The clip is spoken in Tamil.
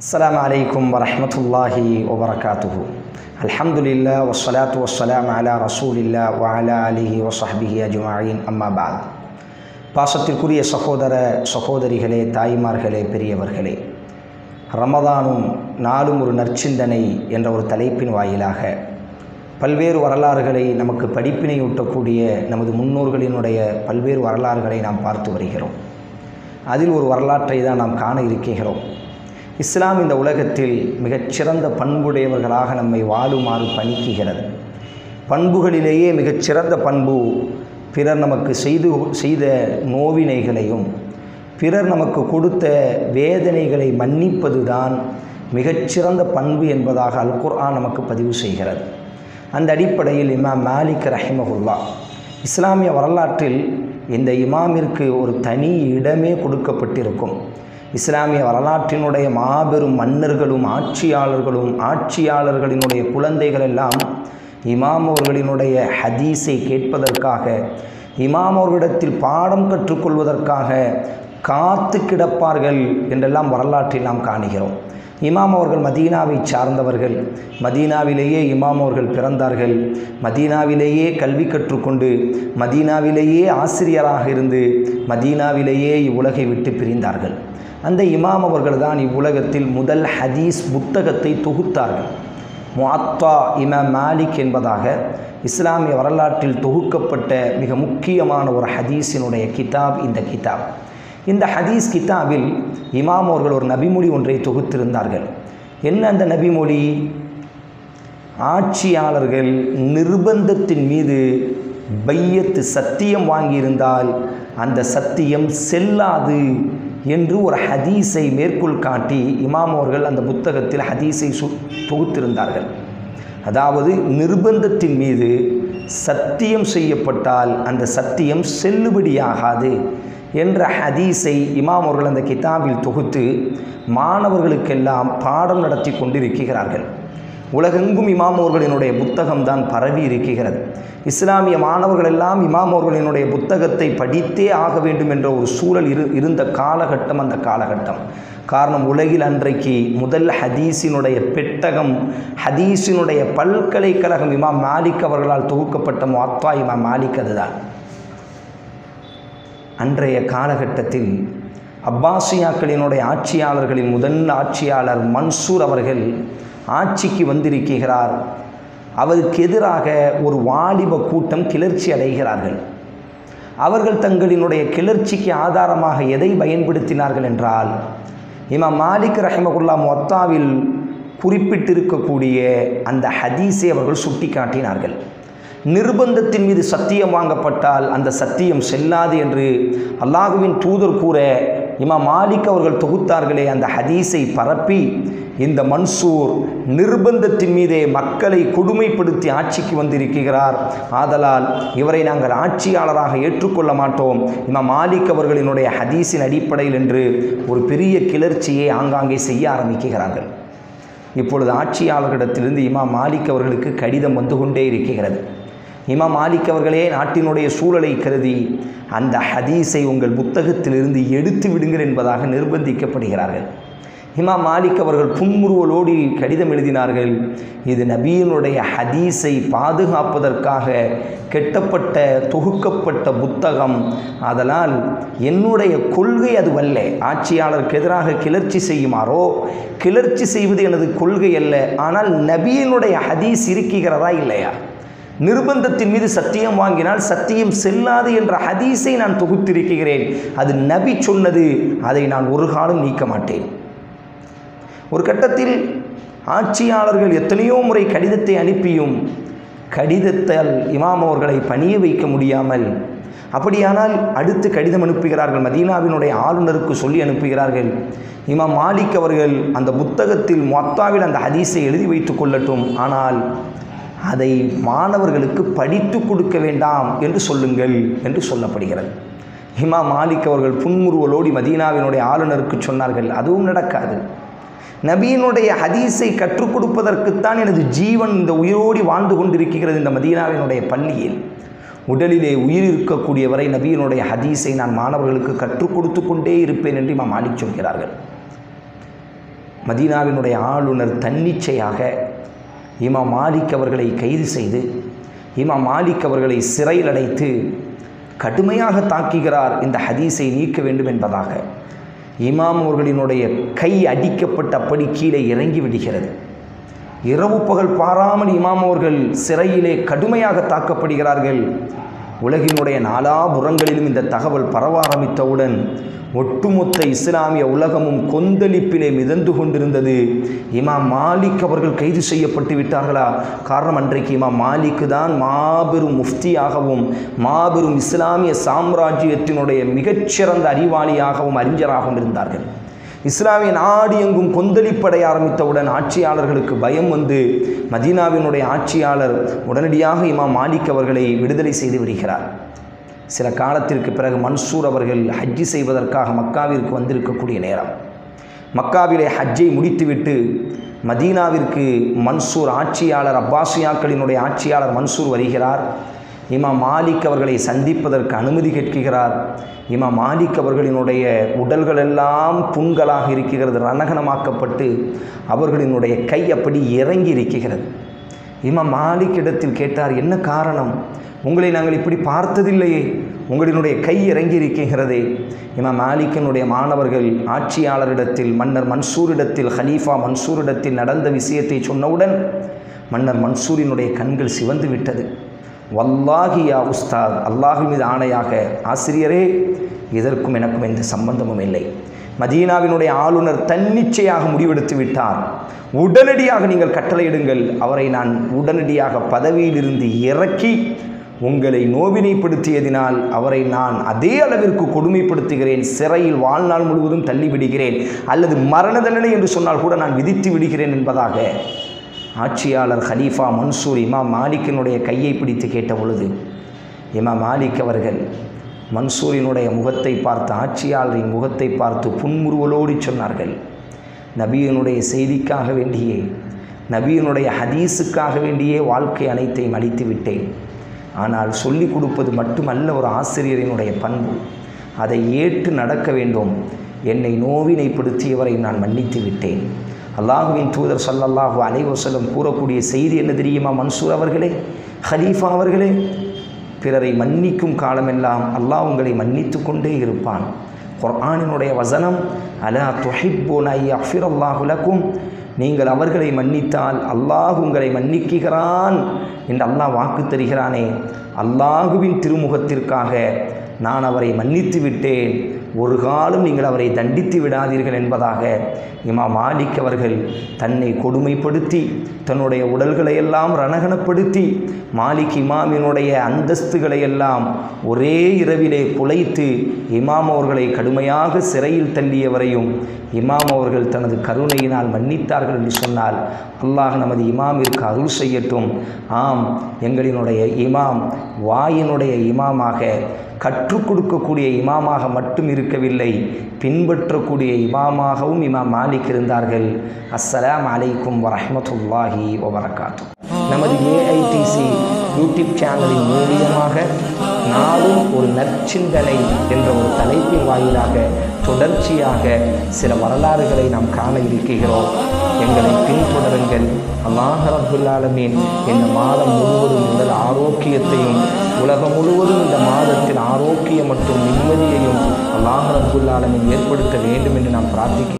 السلام عليكم ورحمة الله وبركاته الحمد لله والصلاة والسلام على رسول الله وعلى آله وصحبه أجمعين أما بعد பாசத்திற்குரிய சகோதர சகோதரிகளே தாய்மார்களே பெரியவர்களே ரமதானும் நாளும் ஒரு நற்சிந்தனை என்ற ஒரு தலைப்பின் வாயிலாக பல்வேறு வரலாறுகளை நமக்கு படிப்பினையூட்டக்கூடிய நமது முன்னோர்களினுடைய பல்வேறு வரலாறுகளை நாம் பார்த்து வருகிறோம் அதில் ஒரு வரலாற்றை தான் நாம் காண இருக்கிறோம் இஸ்லாம் இந்த உலகத்தில் மிகச்சிறந்த பண்புடையவர்களாக நம்மை வாழுமாறு பணிக்குகிறது பண்புகளிலேயே மிகச்சிறந்த பண்பு பிறர் நமக்கு செய்து செய்த நோவினைகளையும் பிறர் நமக்கு கொடுத்த வேதனைகளை மன்னிப்பது தான் மிகச்சிறந்த பண்பு என்பதாக அல் குர்ஆன் நமக்கு பதிவு செய்கிறது அந்த அடிப்படையில் இமாம் மாலிக் ரஹிமகுல்லா இஸ்லாமிய வரலாற்றில் இந்த இமாமிற்கு ஒரு தனி இடமே கொடுக்கப்பட்டிருக்கும் இஸ்லாமிய வரலாற்றினுடைய மாபெரும் மன்னர்களும் ஆட்சியாளர்களும் ஆட்சியாளர்களினுடைய குழந்தைகள் எல்லாம் இமாம் அவர்களினுடைய ஹதீஸை கேட்பதற்காக இமாம் அவர்களிடத்தில் பாடம் கற்றுக்கொள்வதற்காக காத்து கிடப்பார்கள் என்றெல்லாம் வரலாற்றில் நாம் காணுகிறோம் இமாம் அவர்கள் மதீனாவை சார்ந்தவர்கள் மதீனாவிலேயே இமாம் அவர்கள் பிறந்தார்கள் மதீனாவிலேயே கல்வி கற்றுக்கொண்டு மதீனாவிலேயே ஆசிரியராக இருந்து மதீனாவிலேயே இவ்வுலகை விட்டு பிரிந்தார்கள் அந்த இமாம் அவர்கள் தான் இவ்வுலகத்தில் முதல் ஹதீஸ் புத்தகத்தை தொகுத்தார்கள் முஅத்தா இமாம் மாலிக் என்பதாக இஸ்லாமிய வரலாற்றில் தொகுக்கப்பட்ட மிக முக்கியமான ஒரு ஹதீஸினுடைய கிதாப் இந்த கிதாப் இந்த ஹதீஸ் கிதாபில் இமாம் அவர்கள் ஒரு நபிமொழி ஒன்றை தொகுத்திருந்தார்கள் என்ன அந்த நபிமொழி ஆட்சியாளர்கள் நிர்பந்தத்தின் மீது பையத்து சத்தியம் வாங்கியிருந்தால் அந்த சத்தியம் செல்லாது என்று ஒரு ஹதீஸை மேற்கோள் காட்டி இமாம் அவர்கள் அந்த புத்தகத்தில் ஹதீஸை சு தொகுத்திருந்தார்கள் அதாவது நிர்பந்தத்தின் மீது சத்தியம் செய்யப்பட்டால் அந்த சத்தியம் செல்லுபடியாகாது என்ற ஹதீஸை இமாம் அவர்கள் அந்த கிதாபில் தொகுத்து மாணவர்களுக்கெல்லாம் பாடம் நடத்தி கொண்டிருக்கிறார்கள் உலகெங்கும் இமாம் அவர்களினுடைய புத்தகம் தான் பரவி இருக்கிறது இஸ்லாமிய மாணவர்கள் எல்லாம் இமாம் அவர்களினுடைய புத்தகத்தை படித்தே ஆக வேண்டும் என்ற ஒரு சூழல் இரு இருந்த காலகட்டம் அந்த காலகட்டம் காரணம் உலகில் அன்றைக்கு முதல் ஹதீஸினுடைய பெட்டகம் ஹதீஸினுடைய பல்கலைக்கழகம் இமாம் மாலிக் அவர்களால் தொகுக்கப்பட்ட முத்தா இமாம் மாலிக் அதுதான் அன்றைய காலகட்டத்தில் அப்பாசியாக்களினுடைய ஆட்சியாளர்களின் முதல் ஆட்சியாளர் மன்சூர் அவர்கள் ஆட்சிக்கு வந்திருக்கிறார் அவருக்கு எதிராக ஒரு வாலிப கூட்டம் கிளர்ச்சி அடைகிறார்கள் அவர்கள் தங்களினுடைய கிளர்ச்சிக்கு ஆதாரமாக எதை பயன்படுத்தினார்கள் என்றால் இமாம் மாலிக் ரஹமகுல்லா மொத்தாவில் குறிப்பிட்டிருக்கக்கூடிய அந்த ஹதீஸை அவர்கள் சுட்டி காட்டினார்கள் நிர்பந்தத்தின் மீது சத்தியம் வாங்கப்பட்டால் அந்த சத்தியம் செல்லாது என்று அல்லாஹுவின் தூதர் கூற இமாம் மாலிக் அவர்கள் தொகுத்தார்களே அந்த ஹதீஸை பரப்பி இந்த மன்சூர் நிர்பந்தத்தின் மீதே மக்களை கொடுமைப்படுத்தி ஆட்சிக்கு வந்திருக்கிறார் ஆதலால் இவரை நாங்கள் ஆட்சியாளராக ஏற்றுக்கொள்ள மாட்டோம் இமாம் மாலிக் அவர்களினுடைய ஹதீஸின் அடிப்படையில் என்று ஒரு பெரிய கிளர்ச்சியை ஆங்காங்கே செய்ய ஆரம்பிக்கிறார்கள் இப்பொழுது ஆட்சியாளர்களிடத்திலிருந்து இமாம் மாலிக் அவர்களுக்கு கடிதம் வந்து கொண்டே இருக்கிறது இமாம் மாலிக் அவர்களே நாட்டினுடைய சூழலை கருதி அந்த ஹதீஸை உங்கள் புத்தகத்திலிருந்து எடுத்து விடுங்கள் என்பதாக நிர்பந்திக்கப்படுகிறார்கள் இமாம் மாலிக் அவர்கள் புன்முறுவலோடு கடிதம் எழுதினார்கள் இது நபியினுடைய ஹதீஸை பாதுகாப்பதற்காக கெட்டப்பட்ட தொகுக்கப்பட்ட புத்தகம் அதனால் என்னுடைய கொள்கை அதுவல்ல ஆட்சியாளருக்கு எதிராக கிளர்ச்சி செய்யுமாறோ கிளர்ச்சி செய்வது எனது கொள்கை அல்ல ஆனால் நபியினுடைய ஹதீஸ் இருக்கிறதா இல்லையா நிர்பந்தத்தின் மீது சத்தியம் வாங்கினால் சத்தியம் செல்லாது என்ற ஹதீஸை நான் தொகுத்திருக்கிறேன் அது நபி சொன்னது அதை நான் ஒரு காலம் நீக்க மாட்டேன் ஒரு கட்டத்தில் ஆட்சியாளர்கள் எத்தனையோ முறை கடிதத்தை அனுப்பியும் கடிதத்தால் இமாம் அவர்களை பணிய வைக்க முடியாமல் அப்படியானால் அடுத்து கடிதம் அனுப்புகிறார்கள் மதீனாவினுடைய ஆளுநருக்கு சொல்லி அனுப்புகிறார்கள் இமாம் மாலிக் அவர்கள் அந்த புத்தகத்தில் மொத்தாவில் அந்த ஹதீஸை எழுதி வைத்து கொள்ளட்டும் ஆனால் அதை மாணவர்களுக்கு படித்து கொடுக்க வேண்டாம் என்று சொல்லுங்கள் என்று சொல்லப்படுகிறது இமாம் மாலிக் அவர்கள் புன்முறுவலோடி மதீனாவினுடைய ஆளுநருக்கு சொன்னார்கள் அதுவும் நடக்காது நபியினுடைய ஹதீஸை கற்றுக் கொடுப்பதற்குத்தான் எனது ஜீவன் இந்த உயிரோடி வாழ்ந்து கொண்டிருக்கிறது இந்த மதீனாவினுடைய பள்ளியில் உடலிலே உயிர் இருக்கக்கூடிய வரை நபியினுடைய ஹதீஸை நான் மாணவர்களுக்கு கற்றுக் கொடுத்து கொண்டே இருப்பேன் என்று இமாம் மாலிக் சொல்கிறார்கள் மதீனாவினுடைய ஆளுநர் தன்னிச்சையாக இமாம் மாலிக் அவர்களை கைது செய்து இமாம் மாலிக் அவர்களை சிறையில் அடைத்து கடுமையாக தாக்குகிறார் இந்த ஹதீஸை நீக்க வேண்டும் என்பதாக இமாம் அவர்களினுடைய கை அடிக்கப்பட்டு அப்படி கீழே இறங்கி விடுகிறது இரவு பகல் பாராமல் இமாம் அவர்கள் சிறையிலே கடுமையாக தாக்கப்படுகிறார்கள் உலகினுடைய நாலாபுறங்களிலும் இந்த தகவல் பரவ ஆரம்பித்தவுடன் ஒட்டுமொத்த இஸ்லாமிய உலகமும் கொந்தளிப்பிலே மிதந்து கொண்டிருந்தது இமாம் மாலிக் அவர்கள் கைது செய்யப்பட்டு விட்டார்களா காரணம் அன்றைக்கு இமாம் மாலிக்கு தான் மாபெரும் முஃப்தியாகவும் மாபெரும் இஸ்லாமிய சாம்ராஜ்யத்தினுடைய மிகச்சிறந்த அறிவாளியாகவும் அறிஞராகவும் இருந்தார்கள் இஸ்லாமிய நாடு எங்கும் கொந்தளிப்படைய ஆரம்பித்தவுடன் ஆட்சியாளர்களுக்கு பயம் வந்து மதீனாவினுடைய ஆட்சியாளர் உடனடியாக இமாம் மாலிக் அவர்களை விடுதலை செய்து விடுகிறார் சில காலத்திற்கு பிறகு மன்சூர் அவர்கள் ஹஜ்ஜி செய்வதற்காக மக்காவிற்கு வந்திருக்கக்கூடிய நேரம் மக்காவிலே ஹஜ்ஜை முடித்துவிட்டு மதீனாவிற்கு மன்சூர் ஆட்சியாளர் அப்பாசியாக்களினுடைய ஆட்சியாளர் மன்சூர் வருகிறார் இமாம் மாலிக் அவர்களை சந்திப்பதற்கு அனுமதி கேட்கிறார் இமாம் மாலிக் அவர்களினுடைய உடல்களெல்லாம் புண்களாக இருக்கிறது ரணகனமாக்கப்பட்டு அவர்களினுடைய கை அப்படி இறங்கி இருக்கிறது இமாம் மாலிக் இடத்தில் கேட்டார் என்ன காரணம் உங்களை நாங்கள் இப்படி பார்த்ததில்லையே உங்களினுடைய கை இறங்கி இருக்கிறதே இமாம் மாலிக்கினுடைய மாணவர்கள் ஆட்சியாளரிடத்தில் மன்னர் மன்சூரிடத்தில் ஹலீஃபா மன்சூரிடத்தில் நடந்த விஷயத்தை சொன்னவுடன் மன்னர் மன்சூரினுடைய கண்கள் சிவந்து விட்டது வல்லாஹி யா உஸ்தாத் அல்லாஹு மீது ஆணையாக ஆசிரியரே இதற்கும் எனக்கும் எந்த சம்பந்தமும் இல்லை மதீனாவினுடைய ஆளுநர் தன்னிச்சையாக முடிவெடுத்து விட்டார் உடனடியாக நீங்கள் கட்டளையிடுங்கள் அவரை நான் உடனடியாக பதவியிலிருந்து இறக்கி உங்களை நோவினைப்படுத்தியதினால் அவரை நான் அதே அளவிற்கு கொடுமைப்படுத்துகிறேன் சிறையில் வாழ்நாள் முழுவதும் தள்ளிவிடுகிறேன் அல்லது மரண தண்டனை என்று சொன்னால் கூட நான் விதித்து விடுகிறேன் என்பதாக ஆட்சியாளர் ஹலீஃபா மன்சூர் இமாம் மாலிக்கினுடைய கையை பிடித்து கேட்ட பொழுது இமாம் மாலிக் அவர்கள் மன்சூரினுடைய முகத்தை பார்த்து ஆட்சியாளரின் முகத்தை பார்த்து புன்முறுவலோடு சொன்னார்கள் நபியினுடைய செய்திக்காக வேண்டியே நபியினுடைய ஹதீஸுக்காக வேண்டியே வாழ்க்கை அனைத்தையும் அளித்து விட்டேன் ஆனால் சொல்லிக் கொடுப்பது மட்டுமல்ல ஒரு ஆசிரியரினுடைய பண்பு அதை ஏற்று நடக்க வேண்டும் என்னை நோவினைப்படுத்தியவரை நான் மன்னித்து விட்டேன் அல்லாஹுவின் தூதர் சல்லல்லாஹு அலைவசலம் கூறக்கூடிய செய்தி என்ன தெரியுமா மன்சூர் அவர்களே ஹலீஃபா அவர்களே பிறரை மன்னிக்கும் காலமெல்லாம் அல்லாஹ் உங்களை மன்னித்து கொண்டே இருப்பான் குர்ஆனினுடைய வசனம் அலா துஹிப்பூன் ஐ அஃபிரல்லாஹு லக்கும் நீங்கள் அவர்களை மன்னித்தால் அல்லாஹ் உங்களை மன்னிக்குகிறான் என்று அல்லாஹ் வாக்கு தருகிறானே அல்லாஹுவின் திருமுகத்திற்காக நான் அவரை மன்னித்து விட்டேன் ஒரு காலம் நீங்கள் அவரை தண்டித்து விடாதீர்கள் என்பதாக இமா மாலிக் அவர்கள் தன்னை கொடுமைப்படுத்தி தன்னுடைய உடல்களை எல்லாம் ரணகனப்படுத்தி மாலிக் இமாமினுடைய அந்தஸ்துகளை எல்லாம் ஒரே இரவிலே குலைத்து இமாம் அவர்களை கடுமையாக சிறையில் தள்ளியவரையும் இமாம் அவர்கள் தனது கருணையினால் மன்னித்தார்கள் என்று சொன்னால் அல்லாஹ் நமது இமாமிற்கு அருள் செய்யட்டும் ஆம் எங்களினுடைய இமாம் வாயினுடைய இமாமாக கற்றுக் கொடுக்கக்கூடிய இமாமாக மட்டும் இருக்கவில்லை பின்பற்றக்கூடிய இமாமாகவும் இமாம் மாலிக் இருந்தார்கள் அஸ்ஸலாம் அலைக்கும் வரஹ்மத்துல்லாஹி வபரகாத்து நமது ஏஐடிசி யூடியூப் சேனலின் மூலியமாக நாளும் ஒரு நற்சிந்தனை என்ற ஒரு தலைப்பின் வாயிலாக தொடர்ச்சியாக சில வரலாறுகளை நாம் காண இருக்கிறோம் எங்களை பின்தொடருங்கள் அல்லாஹ் ரப்புல் ஆலமீன் இந்த மாதம் முழுவதும் உங்கள் ஆரோக்கியத்தையும் உலகம் முழுவதும் இந்த மாதத்தில் ஆரோக்கியம் மற்றும் நிம்மதியையும் அல்லாஹ் ரப்புல் ஆலமீன் ஏற்படுத்த வேண்டும் என்று நாம் பிரார்த்திக்கிறோம்